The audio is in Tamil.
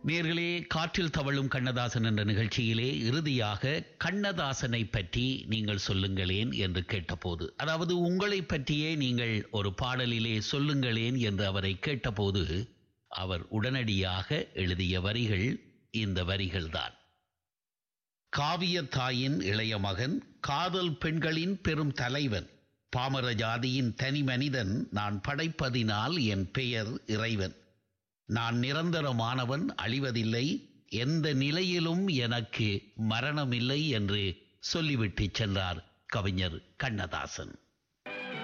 நேர்களே காற்றில் தவழும் கண்ணதாசன் என்ற நிகழ்ச்சியிலே இறுதியாக கண்ணதாசனை பற்றி நீங்கள் சொல்லுங்களேன் என்று கேட்டபோது அதாவது உங்களை பற்றியே நீங்கள் ஒரு பாடலிலே சொல்லுங்களேன் என்று அவரை கேட்டபோது அவர் உடனடியாக எழுதிய வரிகள் இந்த வரிகள்தான் காவிய தாயின் இளைய மகன் காதல் பெண்களின் பெரும் தலைவன் பாமர ஜாதியின் தனி மனிதன் நான் படைப்பதினால் என் பெயர் இறைவன் நான் நிரந்தரமானவன் அழிவதில்லை எந்த நிலையிலும் எனக்கு மரணமில்லை என்று சொல்லிவிட்டு சென்றார் கவிஞர் கண்ணதாசன்